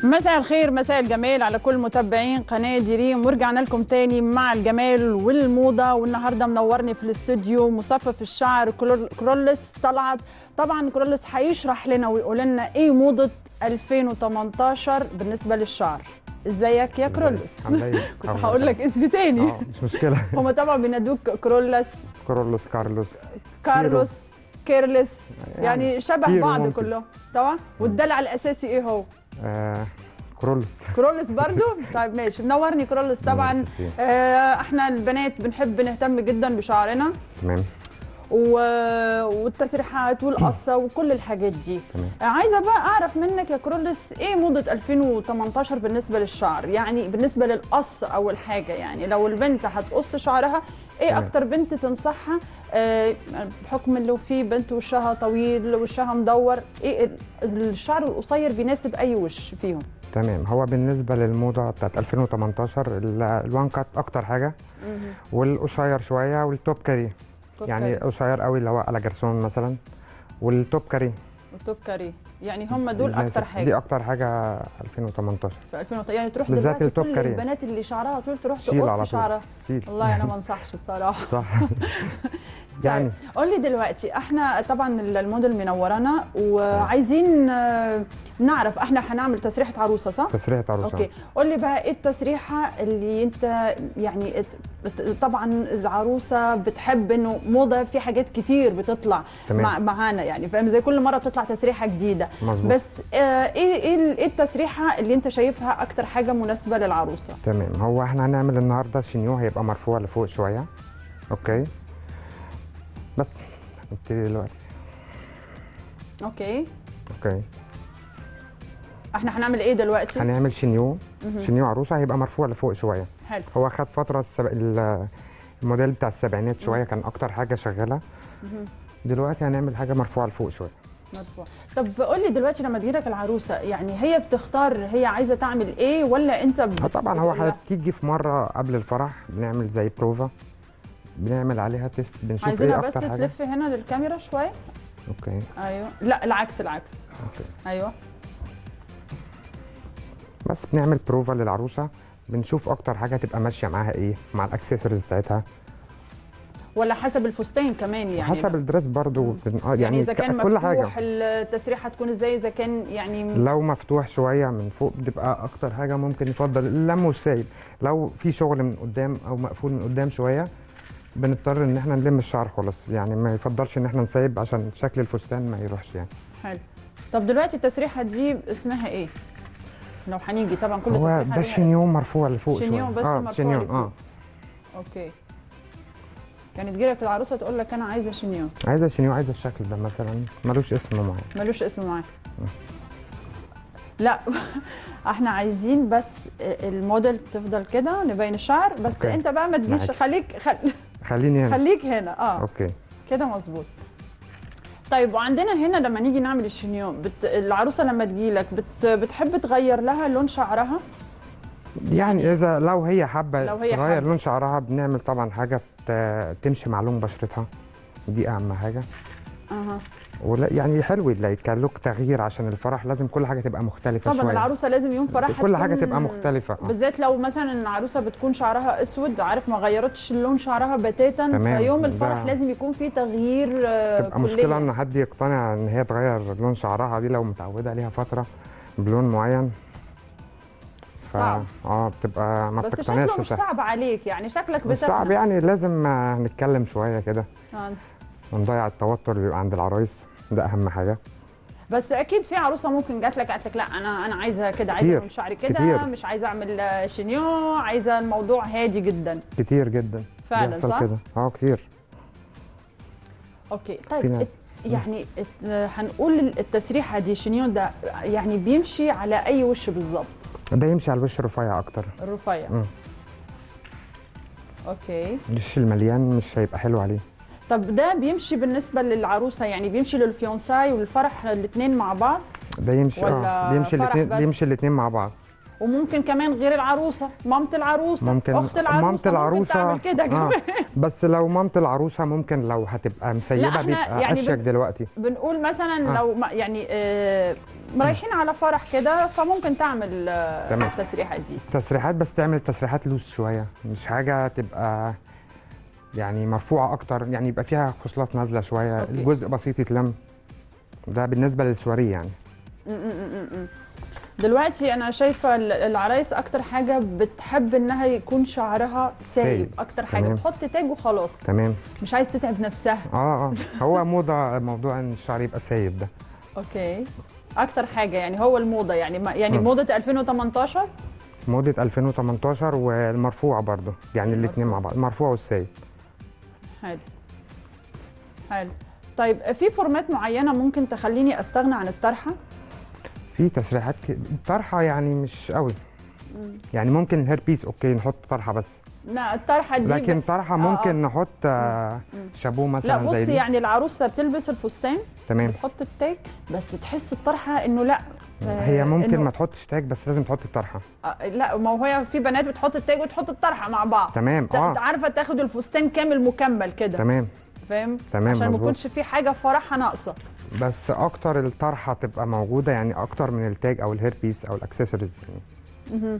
مساء الخير مساء الجمال على كل متابعين قناه دريم ورجعنا لكم تاني مع الجمال والموضه والنهارده منورني في الاستوديو مصفف الشعر كرول- كرولس طلعت طبعا كرولس هيشرح لنا ويقول لنا ايه موضه 2018 بالنسبه للشعر ازيك يا كرولس عامله ايه؟ كنت هقول لك اسم تاني اه مش مشكله هما طبعا بينادوك كرولس كورولوس كارلوس كارلوس كيرلس يعني يعني شبه كيرو بعض ممكن. كلهم طبعا والدلع الاساسي ايه هو آه كورولوس كرولس برضو طيب ماشي منورني كرولس طبعا ميرسي. آه، احنا البنات بنحب نهتم جدا بشعرنا تمام و... والتسريحات والقصه وكل الحاجات دي تمام آه، عايزه بقى اعرف منك يا كرولس ايه موضه 2018 بالنسبه للشعر يعني بالنسبه للقص اول حاجه يعني لو البنت هتقص شعرها ايه تمام. اكتر بنت تنصحها آه، بحكم لو في بنت وشها طويل وشها مدور ايه ال- الشعر القصير بيناسب اي وش فيهم تمام هو بالنسبه للموضه بتاعت 2018 ال- الوان كات اكتر حاجه والقصير شويه والتوب كاري يعني قصير قوي اللي هو على جرسون مثلا والتوب كاري وتوب كاري يعني هم دول الناس- اكتر حاجه دي اكتر حاجه 2018 في 2000 يعني تروح بالذات دلوقتي التوب كل كاري. البنات اللي شعرها طويل تروح شيل على تقص طول. شعرها شيل والله انا ما انصحش بصراحه صح يعني قول لي دلوقتي احنا طبعا الموديل منورانا وعايزين آه، نعرف احنا هنعمل تسريحه عروسه صح تسريحه عروسه اوكي قول لي بقى ايه التسريحه اللي انت يعني ات- ات- طبعا العروسه بتحب انه موضه في حاجات كتير بتطلع تمام. مع معانا يعني فاهم زي كل مره بتطلع تسريحه جديده مظبوط بس آه، ايه ايه ال- ايه التسريحه اللي انت شايفها اكتر حاجه مناسبه للعروسه تمام هو احنا هنعمل النهارده شينيو هيبقى مرفوع لفوق شويه اوكي بس نبتدي دلوقتي اوكي اوكي احنا هنعمل ايه دلوقتي هنعمل شينيو شينيو عروسه هيبقى مرفوع لفوق شويه حلو هو خد فتره السب... ال- الموديل بتاع السبعينات شويه كان اكتر حاجه شغاله مهم. دلوقتي هنعمل حاجه مرفوعه لفوق شويه مرفوع طب قول لي دلوقتي لما تجيلك العروسه يعني هي بتختار هي عايزه تعمل ايه ولا انت بت... آه طبعا هو بتقول لها؟ هتيجي في مره قبل الفرح بنعمل زي بروفا بنعمل عليها تيست بنشوف عايزينها ايه بس اكتر حاجه تلف هنا للكاميرا شويه اوكي ايوه لا العكس العكس اوكي ايوه بس بنعمل بروفا للعروسه بنشوف اكتر حاجه تبقى ماشيه معاها ايه مع الاكسسوارز بتاعتها ولا حسب الفستان كمان يعني حسب الدريس برضو بن... آه يعني, يعني, اذا كان ك- كل مفتوح حاجه التسريحه تكون ازاي اذا كان يعني لو مفتوح شويه من فوق بتبقى اكتر حاجه ممكن يفضل اللم والسايب لو في شغل من قدام او مقفول من قدام شويه بنضطر ان احنا نلم الشعر خالص يعني ما يفضلش ان احنا نسيب عشان شكل الفستان ما يروحش يعني حلو طب دلوقتي التسريحه دي اسمها ايه لو هنيجي طبعا كل هو تسريحة ده ليها شينيون مرفوع لفوق شينيون شويه بس اه مرفوع شينيون لفوق. اه اسم. اوكي يعني تجيلك العروسه تقول لك انا عايزه شينيون عايزه شينيون عايزه الشكل ده مثلا ملوش اسم معين ملوش اسم معاه لا احنا عايزين بس الموديل تفضل كده نبين الشعر بس أوكي. انت بقى ما تجيش معاك. خليك خل... خليني هنا خليك هنا اه اوكي كده مظبوط طيب وعندنا هنا لما نيجي نعمل الشنيون بت... العروسه لما تجيلك بت... بتحب تغير لها لون شعرها يعني اذا لو هي حابه لو هي تغير حابة. لون شعرها بنعمل طبعا حاجه ت- تمشي مع لون بشرتها دي اهم حاجه اها ولا يعني حلو اللي كان لك تغيير عشان الفرح لازم كل حاجه تبقى مختلفه طبعا شويه العروسه لازم يوم فرحها كل حاجه تكون- تبقى مختلفه آه. بالذات لو مثلا العروسه بتكون شعرها اسود عارف ما غيرتش لون شعرها بتاتا تمام. فيوم الفرح ده- لازم يكون في تغيير آه، تبقى كلياً. مشكله ان حد يقتنع ان هي تغير لون شعرها دي لو متعوده عليها فتره بلون معين ف... صعب. اه بتبقى ما بس بتقتنعش شكله مش سهل. صعب عليك يعني شكلك مش صعب بتفهم يعني لازم آه، نتكلم شويه كده آه. ونضيع التوتر اللي بيبقى عند العرايس ده اهم حاجه بس اكيد في عروسه ممكن جات لك قالت لك لا انا انا عايزه كده عايزه كتير. أعمل شعري كده كتير. مش عايزه اعمل آه، شينيو عايزه الموضوع هادي جدا كتير جدا فعلا بيحصل صح؟ كده اه كتير اوكي في طيب ناس. ات- يعني ات- آه، هنقول التسريحه دي شينيو ده يعني بيمشي على اي وش بالظبط ده يمشي على الوش الرفيع اكتر الرفيع مم. اوكي الوش المليان مش هيبقى حلو عليه طب ده بيمشي بالنسبه للعروسه يعني بيمشي للفيونساي والفرح الاثنين مع بعض ده يمشي ولا اه بيمشي فرح الاثنين بس؟ بيمشي الاثنين مع بعض وممكن كمان غير العروسه مامه العروسه ممكن اخت العروسه مامة ممكن العروسة تعمل كده كمان بس لو مامة العروسة ممكن لو هتبقى مسيبة إحنا بيبقى يعني أشيك بن- دلوقتي بنقول مثلا آه. لو ما يعني آه رايحين على فرح كده فممكن تعمل آه تمام. التسريحات دي تسريحات بس تعمل تسريحات لوس شوية مش حاجة تبقى يعني مرفوعة أكتر يعني يبقى فيها خصلات نازلة شوية أوكي. الجزء بسيط يتلم ده بالنسبة للسواري يعني م- م- م- م. دلوقتي انا شايفه ال- العرايس اكتر حاجه بتحب انها يكون شعرها سايب سايب. اكتر حاجه تمام. بتحط تاج وخلاص تمام مش عايز تتعب نفسها اه اه هو موضة موضوع ان الشعر يبقى سايب ده اوكي اكتر حاجه يعني هو الموضه يعني ما يعني مم. موضه 2018 موضة 2018 والمرفوع برضو يعني الاتنين مع بعض المرفوع والسايب حلو حلو طيب في فورمات معينه ممكن تخليني استغنى عن الطرحه في تسريحات ك- طرحة يعني مش قوي يعني ممكن الهير بيس اوكي نحط طرحة بس لا الطرحه دي لكن ب... طرحة آه، ممكن آه. نحط آه، شابوه لا مثلا زي بصي دي يعني العروسه بتلبس الفستان تمام بتحط التاج بس تحس الطرحه انه لا آه، هي ممكن إنه- ما تحطش تاج بس لازم تحط الطرحه آه، لا ما هو هي في بنات بتحط التاج وتحط الطرحه مع بعض تمام ت- اه عارفه تاخد الفستان كامل مكمل كده تمام فاهم تمام، عشان ما مظبوط. يكونش في حاجه في فرحها ناقصه بس اكتر الطرحه تبقى موجوده يعني اكتر من التاج او الهير بيس او الاكسسوارز يعني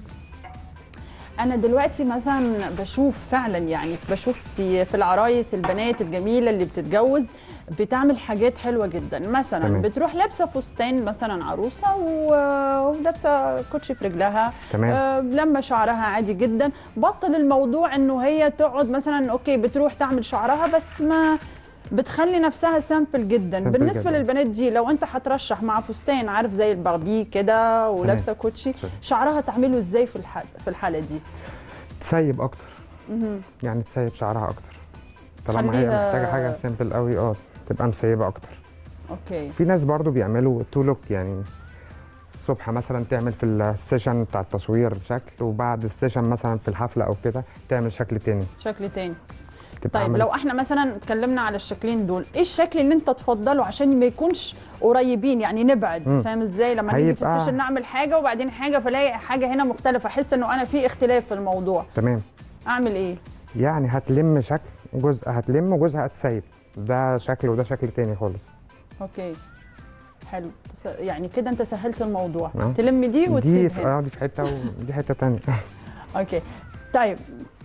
انا دلوقتي مثلا بشوف فعلا يعني بشوف في في العرايس البنات الجميله اللي بتتجوز بتعمل حاجات حلوه جدا مثلا تمام. بتروح لابسه فستان مثلا عروسه و- ولابسه كوتشي في رجلها تمام آه، لما شعرها عادي جدا بطل الموضوع انه هي تقعد مثلا اوكي بتروح تعمل شعرها بس ما بتخلي نفسها سامبل جدا سامبل بالنسبه جداً. للبنات دي لو انت هترشح مع فستان عارف زي الباردي كده ولابسه كوتشي تمام. شعرها تعمله ازاي في الحال في الحاله دي تسيب اكتر مهم. يعني تسيب شعرها اكتر طالما هي خليها- محتاجه حاجه سيمبل قوي اه تبقى مسيبه اكتر اوكي في ناس برضو بيعملوا تو لوك يعني الصبح مثلا تعمل في السيشن بتاع التصوير شكل وبعد السيشن مثلا في الحفله او كده تعمل شكل تاني شكل تاني تبقى طيب عملت- لو احنا مثلا اتكلمنا على الشكلين دول ايه الشكل اللي انت تفضله عشان ما يكونش قريبين يعني نبعد مم. فاهم ازاي لما نيجي في هيبقى- السيشن نعمل حاجه وبعدين حاجه فلاقي حاجه هنا مختلفه احس انه انا في اختلاف في الموضوع تمام اعمل ايه يعني هتلم شكل جزء هتلم وجزء هتسيب ده شكل وده شكل تاني خالص اوكي حلو تس- يعني كده انت سهلت الموضوع نعم. تلم دي دي وتسيب في هنا اه دي في حته ودي حته تانية اوكي طيب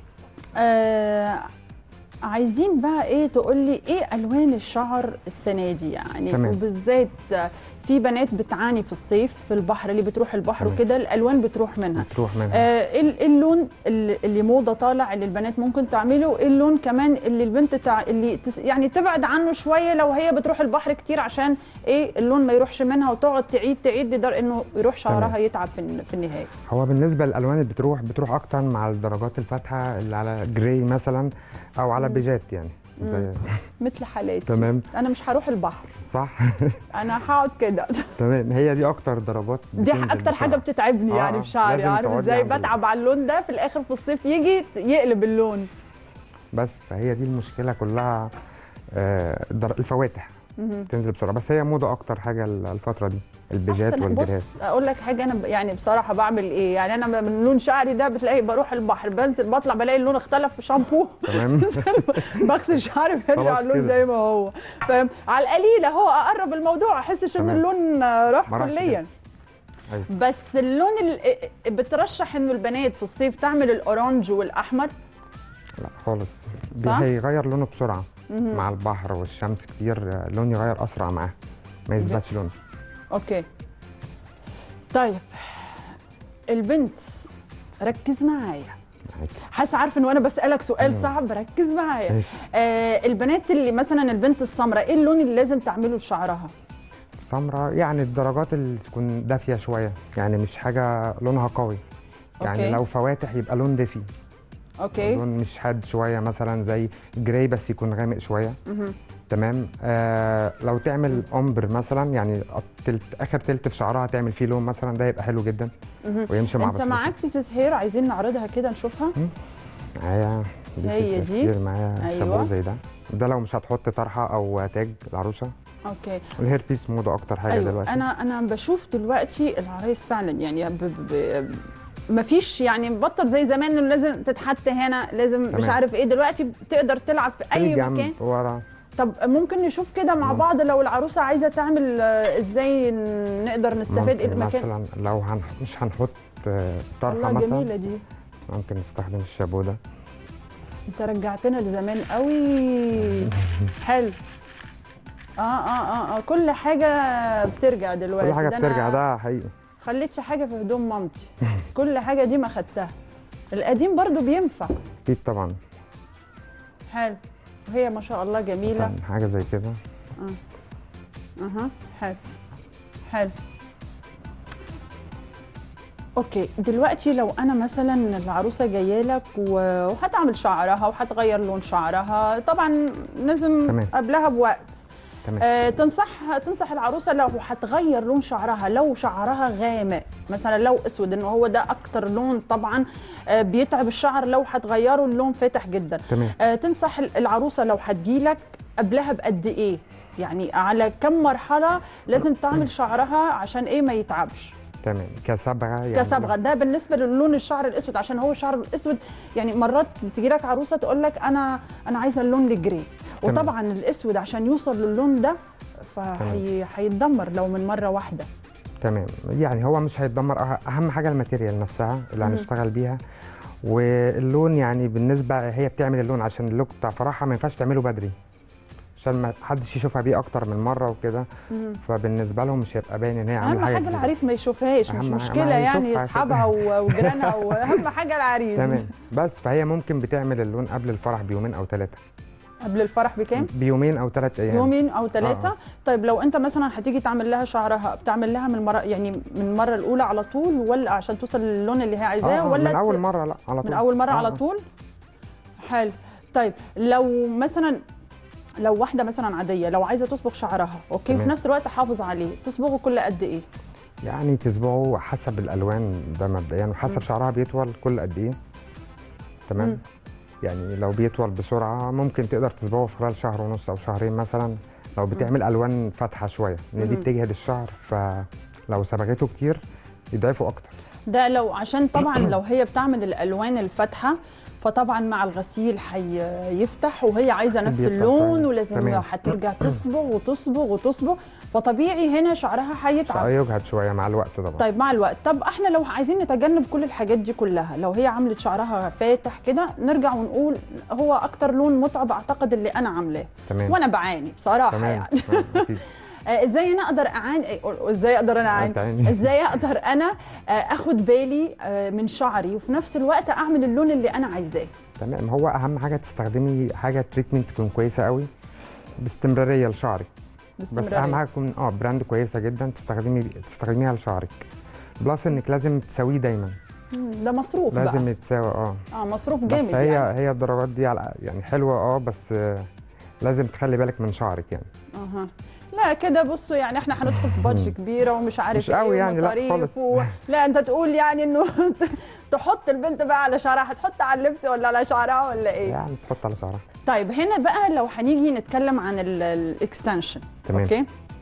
آه عايزين بقى ايه تقول لي ايه الوان الشعر السنه دي يعني تمام. وبالذات في بنات بتعاني في الصيف في البحر اللي بتروح البحر تمام. وكده الالوان بتروح منها تروح منها آه، ايه ال- إيه اللون اللي اللي موضه طالع اللي البنات ممكن تعمله ايه اللون كمان اللي البنت تع... اللي تس... يعني تبعد عنه شويه لو هي بتروح البحر كتير عشان ايه اللون ما يروحش منها وتقعد تعيد تعيد لدرجه انه يروح شعرها تمام. يتعب في, الن- في النهايه هو بالنسبه للالوان اللي بتروح بتروح اكتر مع الدرجات الفاتحه اللي على جراي مثلا او على مم. بيجات يعني زي مثل حالاتي تمام انا مش هروح البحر صح انا هقعد كده تمام هي دي اكتر ضربات دي بتنزل اكتر حاجه بسرعة. بتتعبني آه، يعني آه، في شعري لازم عارف تقعدي ازاي عند ال- بتعب على اللون ده في الاخر في الصيف يجي يقلب اللون بس فهي دي المشكله كلها آه، الدر- الفواتح مهم. تنزل بسرعه بس هي موضه اكتر حاجه الفتره دي البيجات أحسن. والجرات بص اقول لك حاجه انا ب- يعني بصراحه بعمل ايه يعني انا من لون شعري ده بتلاقي بروح البحر بنزل بطلع بلاقي اللون اختلف في شامبو تمام بغسل شعري بيرجع خلاص اللون كده. زي ما هو فاهم على القليل اهو اقرب الموضوع احسش ان تمام. اللون آه، راح ما راحش كليا أيوة. بس اللون ال- بترشح انه البنات في الصيف تعمل الاورانج والاحمر لا خالص بي- صح؟ هيغير لونه بسرعه مهم. مع البحر والشمس كتير آه، اللون يغير اسرع معاه ما يثبتش لونه اوكي طيب البنت ركز معايا معاك. حاسه عارفه ان وانا بسالك سؤال مم. صعب ركز معايا ماشي آه البنات اللي مثلا البنت السمراء ايه اللون اللي لازم تعمله لشعرها السمراء يعني الدرجات اللي تكون دافيه شويه يعني مش حاجه لونها قوي يعني أوكي. لو فواتح يبقى لون دافي اوكي لون مش حاد شويه مثلا زي جراي بس يكون غامق شويه مهم. تمام آه لو تعمل امبر مثلا يعني التلت اخر تلت في شعرها تعمل فيه لون مثلا ده يبقى حلو جدا مهم. ويمشي مع انت بشرتها. معاك بيسز هير عايزين نعرضها كده نشوفها معايا هي بيسز دي. كتير معايا أيوة. شابو زي ده ده لو مش هتحط طرحه او تاج العروسه اوكي والهير بيس موضه اكتر حاجه ايوه دلوقتي انا انا بشوف دلوقتي العرايس فعلا يعني ب ب ب مفيش يعني بطل زي زمان انه لازم تتحط هنا لازم مش تمام. عارف ايه دلوقتي تقدر تلعب في اي جنب مكان ورا طب ممكن نشوف كده مع ممكن. بعض لو العروسه عايزه تعمل آه، ازاي نقدر نستفاد ممكن المكان مثلا لو هن... مش هنحط آه، طرحه الله مثلا جميله دي ممكن نستخدم الشابو ده انت رجعتنا لزمان قوي حلو اه اه اه, آه. كل حاجه بترجع دلوقتي كل حاجه ده بترجع أنا ده حقيقي خليتش حاجه في هدوم مامتي كل حاجه دي ما خدتها القديم برضو بينفع اكيد طبعا حلو وهي ما شاء الله جميله مثلا حاجه زي كده اها حلو حلو اوكي دلوقتي لو انا مثلا العروسه جايه لك و- وهتعمل شعرها وهتغير لون شعرها طبعا لازم تمام. قبلها بوقت تمام آه تنصح تنصح العروسه لو هتغير لون شعرها لو شعرها غامق مثلا لو اسود انه هو ده اكتر لون طبعا آه بيتعب الشعر لو هتغيره اللون فاتح جدا تمام آه، تنصح العروسه لو هتجيلك قبلها بقد ايه يعني على كم مرحله لازم تعمل شعرها عشان ايه ما يتعبش تمام كصبغه يعني كصبغه ده بالنسبه للون الشعر الاسود عشان هو الشعر الاسود يعني مرات تجي لك عروسه تقول لك انا انا عايزه اللون الجري تمام. وطبعا الاسود عشان يوصل للون ده فهيتدمر لو من مره واحده تمام يعني هو مش هيتدمر أه- اهم حاجه الماتيريال نفسها اللي مم. هنشتغل بيها واللون يعني بالنسبه هي بتعمل اللون عشان اللوك بتاع فرحها ما ينفعش تعمله بدري عشان ما حدش يشوفها بيه اكتر من مره وكده فبالنسبه لهم مش هيبقى باين ان هي عامله اهم حاجه حاجه جديدة. العريس ما يشوفهاش مش أهم حاجة- مشكله ما يعني هيشوفها اصحابها و- وجيرانها واهم حاجه العريس تمام بس فهي ممكن بتعمل اللون قبل الفرح بيومين او ثلاثه قبل الفرح بكام بيومين او ثلاث ايام يومين او ثلاثه آه. طيب لو انت مثلا هتيجي تعمل لها شعرها بتعمل لها من المره يعني من المره الاولى على طول ولا عشان توصل للون اللي هي عايزاه آه، آه، ولا من اول ت- مره لا على طول من اول مره آه، على آه. طول حلو طيب لو مثلا لو واحده مثلا عاديه لو عايزه تصبغ شعرها اوكي تمام. وفي نفس الوقت حافظ عليه تصبغه كل قد ايه يعني تصبغه حسب الالوان ده مبدئيا وحسب مم. شعرها بيطول كل قد ايه تمام مم. يعني لو بيطول بسرعه ممكن تقدر تصبغه في خلال شهر ونص او شهرين مثلا لو بتعمل الوان فاتحه شويه ان دي مم. بتجهد الشعر فلو صبغته كتير يضعفه اكتر ده لو عشان طبعا لو هي بتعمل الالوان الفاتحه فطبعا مع الغسيل هيفتح وهي عايزه نفس بيفتح اللون فعلا. ولازم تمام. هترجع تصبغ وتصبغ وتصبغ فطبيعي هنا شعرها هيتعب يجهد شويه مع الوقت طبعا طيب مع الوقت طب احنا لو عايزين نتجنب كل الحاجات دي كلها لو هي عملت شعرها فاتح كده نرجع ونقول هو اكتر لون متعب اعتقد اللي انا عاملاه تمام وانا بعاني بصراحه تمام يعني آه، أكيد. آه، ازاي انا اقدر اعاني آه، ازاي اقدر انا اعاني تعاني. ازاي اقدر انا آه، اخد بالي آه، من شعري وفي نفس الوقت اعمل اللون اللي انا عايزاه تمام هو اهم حاجه تستخدمي حاجه تريتمنت تكون كويسه قوي باستمراريه لشعرك بس باستمرارية. اهم حاجه تكون اه براند كويسه جدا تستخدمي تستخدميها لشعرك بلس انك لازم تسويه دايما مم، ده مصروف لازم بقى يتساوى اه اه مصروف بس جامد هي يعني هي الدرجات دي على يعني حلوه اه بس آه، لازم تخلي بالك من شعرك يعني اها لا كده بصوا يعني احنا هندخل في بادج كبيره ومش عارف مش ايه قوي يعني، لا ومصاريف خالص. و... لا انت تقول يعني انه تحط البنت بقى على شعرها هتحط على اللبس ولا على شعرها ولا ايه يعني تحط على شعرها طيب هنا بقى لو هنيجي نتكلم عن الاكستنشن تمام. اوكي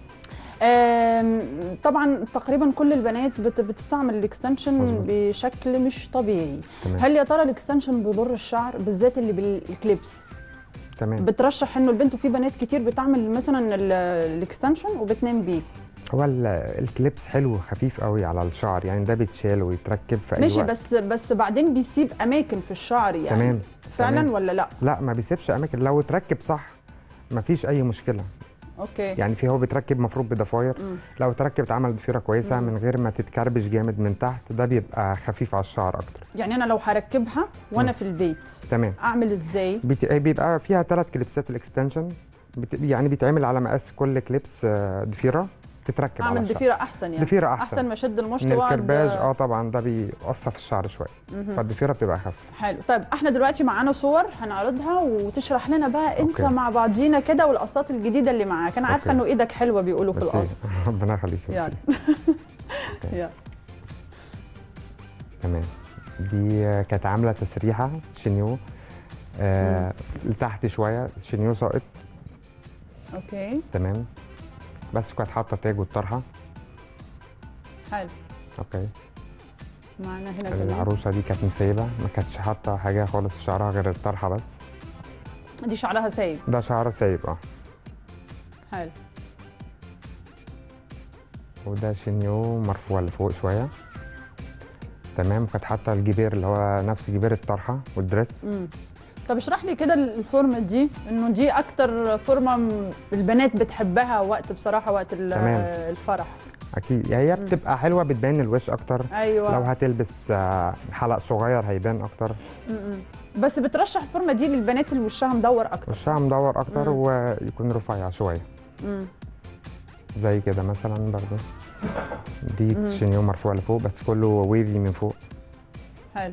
آم، طبعا تقريبا كل البنات بت- بتستعمل الاكستنشن مظبوط. بشكل مش طبيعي تمام هل يا ترى الاكستنشن بيضر الشعر بالذات اللي بالكليبس تمام بترشح انه البنت وفي بنات كتير بتعمل مثلا ال- الاكستنشن وبتنام بيه هو ال- الكليبس حلو خفيف قوي على الشعر يعني ده بيتشال ويتركب في اي ماشي وقت بس بس بعدين بيسيب اماكن في الشعر يعني تمام فعلا تمام. ولا لا لا ما بيسيبش اماكن لو اتركب صح مفيش اي مشكله اوكي يعني في هو بيتركب مفروض بضفاير مم. لو اتركب اتعمل ضفيره كويسه مم. من غير ما تتكربش جامد من تحت ده بيبقى خفيف على الشعر اكتر يعني انا لو هركبها وانا مم. في البيت تمام اعمل ازاي بت- بيبقى فيها ثلاث كليبسات الاكستنشن بت... يعني بيتعمل على مقاس كل كليبس آه، ضفيره تتركب على اعمل الشعر ضفيره احسن يعني ضفيره احسن احسن ما اشد المشط من واقعد الكرباج اه طبعا ده بيقصف الشعر شويه مهم. فالضفيره بتبقى اخف حلو طيب احنا دلوقتي معانا صور هنعرضها وتشرح لنا بقى انت أوكي. مع بعضينا كده والقصات الجديده اللي معاك انا عارفه أوكي. انه ايدك حلوه بيقولوا في بس القص ربنا يخليك يلا. ميرسي. يلا. تمام دي آه، كانت عامله تسريحه شنيو آه لتحت شويه شنيو ساقط اوكي تمام بس كانت حاطه تاج والطرحه حلو اوكي معنا هنا كمان العروسه دي كانت مسيبه ما كانتش حاطه حاجه خالص في شعرها غير الطرحه بس دي شعرها سايب ده شعر سايب اه حلو وده شينيو مرفوع لفوق شويه تمام كانت حاطه الجبير اللي هو نفس جبير الطرحه والدريس امم طب اشرح لي كده الفورمه دي انه دي اكتر فورمه م- البنات بتحبها وقت بصراحه وقت ال- تمام. الفرح اكيد هي بتبقى حلوه بتبين الوش اكتر ايوه لو هتلبس آه، حلق صغير هيبان اكتر م-م. بس بترشح الفورمه دي للبنات اللي وشها مدور اكتر وشها مدور اكتر مم. ويكون رفيع شويه مم. زي كده مثلا برضو دي مم. شينيو مرفوع لفوق بس كله ويفي من فوق حلو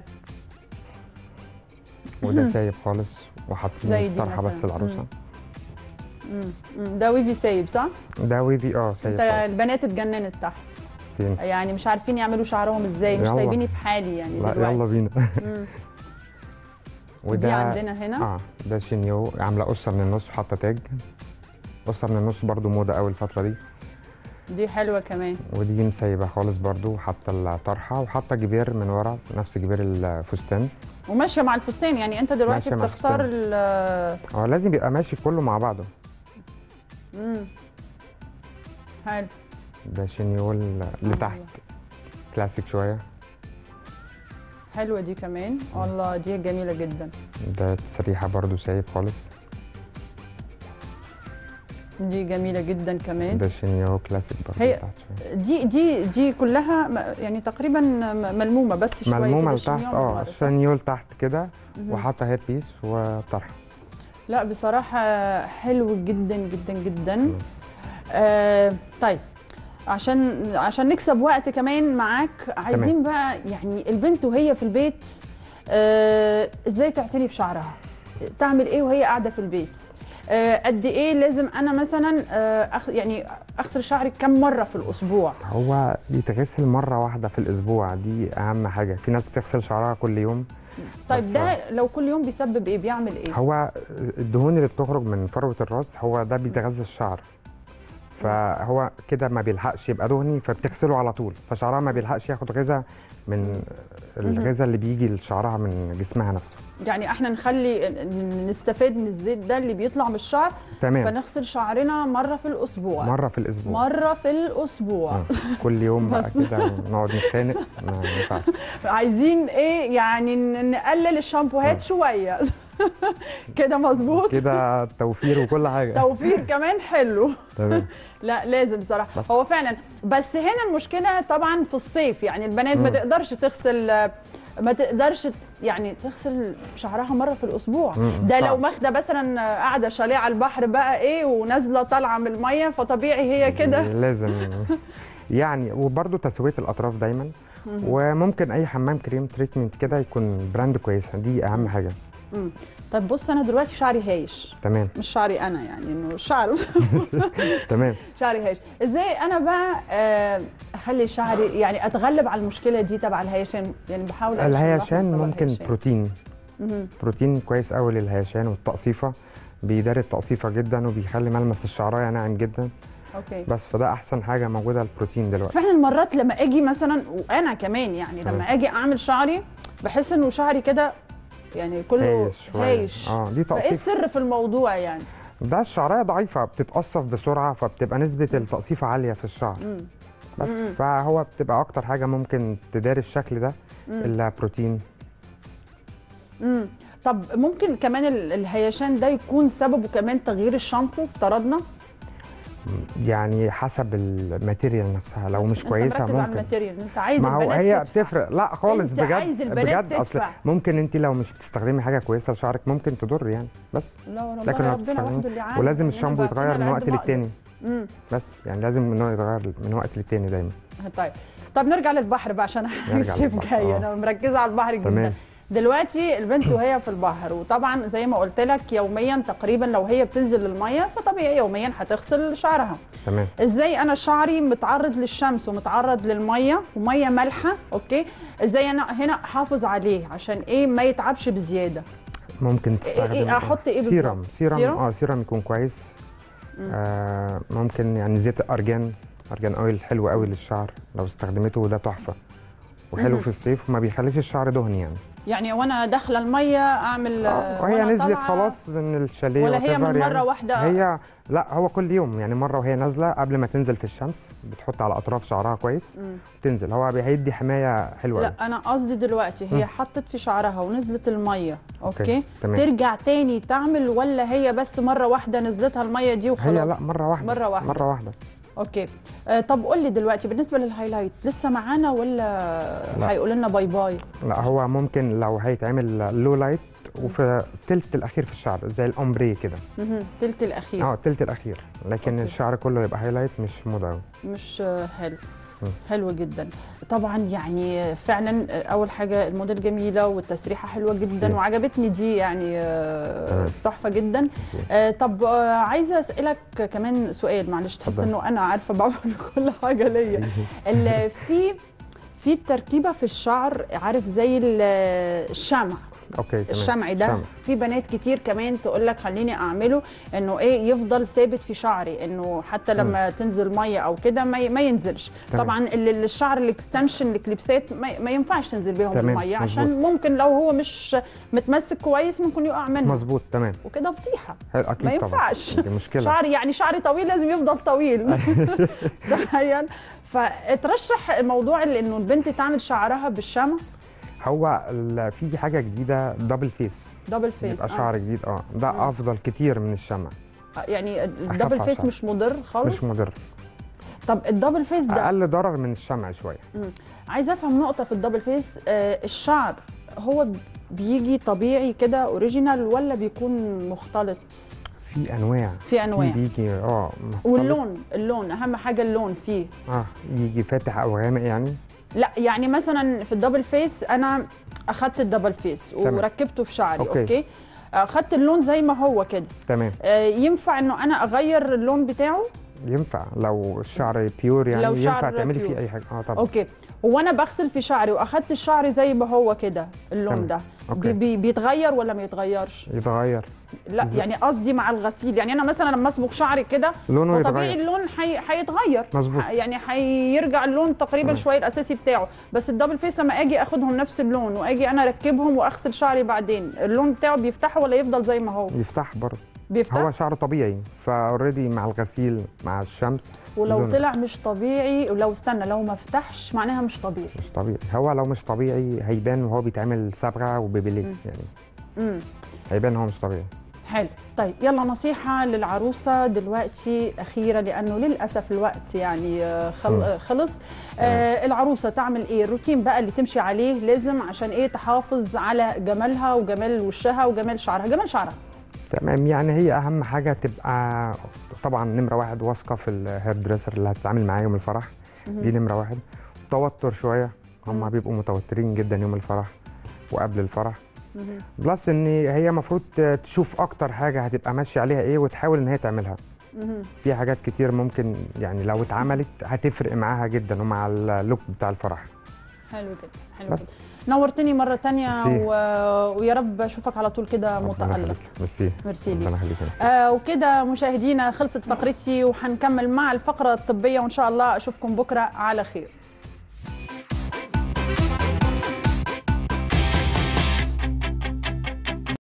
وده سايب خالص وحاطين زي دي الطرحه بس مثلاً. العروسه مم. مم. ده ويفي سايب صح؟ ده ويفي اه سايب انت خالص البنات اتجننت تحت فين؟ يعني مش عارفين يعملوا شعرهم ازاي مش يلا. سايبيني في حالي يعني لا دلوقتي يلا بينا مم. وده دي عندنا هنا اه ده شينيو عامله قصه من النص وحاطه تاج قصه من النص برضو موضه قوي الفتره دي دي حلوه كمان ودي مسيبه خالص برضو حاطه الطرحه وحاطه جبير من ورا نفس جبير الفستان وماشيه مع الفستان يعني انت دلوقتي ماشية مع بتختار الفستان. ال اه لازم يبقى ماشي كله مع بعضه مم. حلو ده شينيو اللي تحت كلاسيك شويه حلوه دي كمان والله دي جميله جدا ده تسريحه برضو سايب خالص دي جميله جدا كمان ده شينيو كلاسيك برضو هي- تحت شويه دي دي دي كلها م- يعني تقريبا م- ملمومه بس شويه ملمومه كده لتحت شنيون اه مغرس. شينيو لتحت كده مهم. وحاطه هير بيس وطرحه لا بصراحه حلو جدا جدا جدا آه طيب عشان عشان نكسب وقت كمان معاك عايزين بقى يعني البنت وهي في البيت آه ازاي تعتني بشعرها تعمل ايه وهي قاعده في البيت آه قد ايه لازم انا مثلا آه أخ يعني اغسل شعري كم مره في الاسبوع هو يتغسل مره واحده في الاسبوع دي اهم حاجه في ناس بتغسل شعرها كل يوم طيب بس- ده لو كل يوم بيسبب ايه بيعمل ايه هو الدهون اللي بتخرج من فروه الراس هو ده بيتغذى الشعر فهو كده ما بيلحقش يبقى دهني فبتغسله على طول فشعرها ما بيلحقش ياخد غذاء من الغذاء اللي بيجي لشعرها من جسمها نفسه يعني احنا نخلي ن- نستفاد من الزيت ده اللي بيطلع من الشعر تمام فنغسل شعرنا مره في الاسبوع مره في الاسبوع مره في الاسبوع آه. كل يوم بقى بس. كده نقعد نتخانق ما ينفعش عايزين ايه يعني ن- نقلل الشامبوهات شويه كده مظبوط كده توفير وكل حاجه توفير كمان حلو تمام لا لازم بصراحه بس. هو فعلا بس هنا المشكله طبعا في الصيف يعني البنات ما مم. تقدرش تغسل ما تقدرش يعني تغسل شعرها مره في الاسبوع مم. ده لو صعب. ماخده مثلا قاعده شاليه على البحر بقى ايه ونازله طالعه من الميه فطبيعي هي كده لازم يعني وبرده تسويه الاطراف دايما وممكن اي حمام كريم تريتمنت كده يكون براند كويسه دي اهم حاجه مم. طب بص انا دلوقتي شعري هايش تمام مش شعري انا يعني انه شعر تمام شعري هايش ازاي انا بقى آه، اخلي شعري يعني اتغلب على المشكله دي تبع الهيشان يعني بحاول أعيش الهيشان لوحدي تبع ممكن الهيشان. بروتين مهم. بروتين كويس قوي للهيشان والتقصيفه بيداري التقصيفه جدا وبيخلي ملمس الشعرايه ناعم جدا اوكي بس فده احسن حاجه موجوده البروتين دلوقتي فعلا مرات لما اجي مثلا وانا كمان يعني لما اجي اعمل شعري بحس انه شعري كده يعني كله هايش شويه هايش اه دي فايه تقصيف السر في الموضوع يعني ده الشعرايه ضعيفه بتتقصف بسرعه فبتبقى نسبه التقصيفه عاليه في الشعر مم. بس مم. فهو بتبقى اكتر حاجه ممكن تداري الشكل ده البروتين مم. طب ممكن كمان ال- الهيشان ده يكون سببه كمان تغيير الشامبو افترضنا يعني حسب الماتيريال نفسها لو مش انت كويسه مركز على ممكن الماتيريال انت عايز ما هو البنات هي تدفع. بتفرق لا خالص انت بجد عايز البنات بجد اصل تدفع. ممكن انت لو مش بتستخدمي حاجه كويسه لشعرك ممكن تضر يعني بس لا والله لكن لو ربنا بتستخدمي وحده اللي عالم ولازم يعني الشامبو أنا بعتمد يتغير من على وقت قد ما أقدر. للتاني مم. بس يعني لازم انه يتغير من وقت للتاني دايما طيب طب نرجع للبحر بقى عشان الصيف للبحر، جاي آه. انا مركزه على البحر جدا تمام. دلوقتي البنت وهي في البحر وطبعا زي ما قلت لك يوميا تقريبا لو هي بتنزل الميه فطبيعي يوميا هتغسل شعرها تمام ازاي انا شعري متعرض للشمس ومتعرض للميه وميه مالحه اوكي ازاي انا هنا احافظ عليه عشان ايه ما يتعبش بزياده ممكن تستخدم إيه أحط إيه سيرم بالظبط؟ سيرم سيرم؟ اه سيرم يكون كويس آه ممكن يعني زيت ارجان ارجان اويل حلو قوي للشعر لو استخدمته ده تحفه وحلو مهم. في الصيف وما بيخليش الشعر دهني يعني يعني وانا داخله الميه اعمل آه، وهي وأنا نزلت طالعة- خلاص من الشاليه ولا هي whatever من مره يعني. واحده هي لا هو كل يوم يعني مره وهي نازله قبل ما تنزل في الشمس بتحط على اطراف شعرها كويس مم. تنزل هو هيدي حمايه حلوه لا أوي. انا قصدي دلوقتي هي مم. حطت في شعرها ونزلت الميه اوكي تمام. ترجع تاني تعمل ولا هي بس مره واحده نزلتها الميه دي وخلاص هي لا مره واحده مرة واحدة. مره واحده اوكي آه طب قول لي دلوقتي بالنسبه للهايلايت لسه معانا ولا لا. هيقول لنا باي باي لا هو ممكن لو هيتعمل لو لايت وفي التلت الاخير في الشعر زي الاومبري كده مهم. تلت الاخير اه التلت الاخير لكن أوكي. الشعر كله يبقى هايلايت مش موضه أوي. مش آه، حلو مم. حلو جدا طبعا يعني فعلا آه، اول حاجه الموديل جميله والتسريحه حلوه جدا ميرسي. وعجبتني دي يعني آه، تمام. تحفه جدا آه، طب آه، عايزه اسالك كمان سؤال معلش تحس اتفضل. انه انا عارفه بعمل كل حاجه ليا ال- في في التركيبه في الشعر عارف زي ال- الشمع اوكي تمام الشمع ده شمع. في بنات كتير كمان تقول لك خليني اعمله انه ايه يفضل ثابت في شعري انه حتى لما تنزل ميه او كده ما, ي- ما ينزلش تمام. طبعا ال- ال- الشعر الاكستنشن الكليبسات ما, ما ينفعش تنزل بيهم تمام، الميه مظبوط. عشان ممكن لو هو مش متمسك كويس ممكن يقع منه مظبوط تمام وكده فضيحه حلو اكيد ما طبعا ينفعش. دي مشكله شعري يعني شعري طويل لازم يفضل طويل تخيل فترشح موضوع ال- انه البنت تعمل شعرها بالشمع هو ال- في حاجه جديده دبل فيس دبل فيس يبقى شعر جديد اه ده مم. افضل كتير من الشمع يعني أخف الدبل على فيس الشعر. مش مضر خالص مش مضر طب الدبل فيس ده اقل ضرر من الشمع شويه عايزه افهم نقطه في الدبل فيس آه الشعر هو بيجي طبيعي كده اوريجينال ولا بيكون مختلط في انواع في انواع في بيجي اه مختلط. واللون اللون اهم حاجه اللون فيه اه يجي فاتح او غامق يعني لا يعني مثلا في الدبل فيس انا اخدت الدبل فيس تمام. وركبته في شعري أوكي. اوكي, أوكي. اخدت اللون زي ما هو كده تمام آه ينفع انه انا اغير اللون بتاعه ينفع لو الشعر بيور يعني لو ينفع شعر تعملي بيور. فيه اي حاجه اه طبعا اوكي وانا بغسل في شعري واخدت الشعر زي ما هو كده اللون تمام. ده أوكي. بي بي بيتغير ولا ما يتغيرش يتغير لا إزاي؟ يعني قصدي مع الغسيل يعني انا مثلا لما اصبغ شعري كده لونه وطبيعي يتغير اللون حي... هيتغير مظبوط. ح- يعني هيرجع اللون تقريبا تمام. شويه الاساسي بتاعه بس الدبل فيس لما اجي اخدهم نفس اللون واجي انا اركبهم واغسل شعري بعدين اللون بتاعه بيفتح ولا يفضل زي ما هو يفتح برضه بيفتح هو شعر طبيعي فاوريدي مع الغسيل مع الشمس ولو اللون. طلع مش طبيعي ولو استنى لو ما فتحش معناها مش طبيعي مش طبيعي هو لو مش طبيعي هيبان وهو بيتعمل صبغه وبيبليس مم. يعني امم هيبان هو مش طبيعي حلو طيب يلا نصيحة للعروسة دلوقتي أخيرة لأنه للأسف الوقت يعني آه، خل... مم. آه، خلص آه العروسة تعمل إيه الروتين بقى اللي تمشي عليه لازم عشان إيه تحافظ على جمالها وجمال وشها وجمال شعرها جمال شعرها تمام يعني هي اهم حاجه تبقى طبعا نمره واحد واثقه في الهير دريسر اللي هتتعامل معاه يوم الفرح دي نمره واحد توتر شويه هم مم. بيبقوا متوترين جدا يوم الفرح وقبل الفرح مهم. بلس ان هي المفروض تشوف اكتر حاجه هتبقى ماشيه عليها ايه وتحاول ان هي تعملها مهم. في حاجات كتير ممكن يعني لو اتعملت هتفرق معاها جدا ومع اللوك بتاع الفرح حلو جدا حلو بس. جدا نورتني مرة تانية ميرسي. و... ويا رب أشوفك على طول كده ربنا متألق يخليك. ميرسي ميرسي ليك ربنا يخليك ميرسي. آه وكده مشاهدينا خلصت فقرتي وحنكمل مع الفقرة الطبية وإن شاء الله أشوفكم بكرة على خير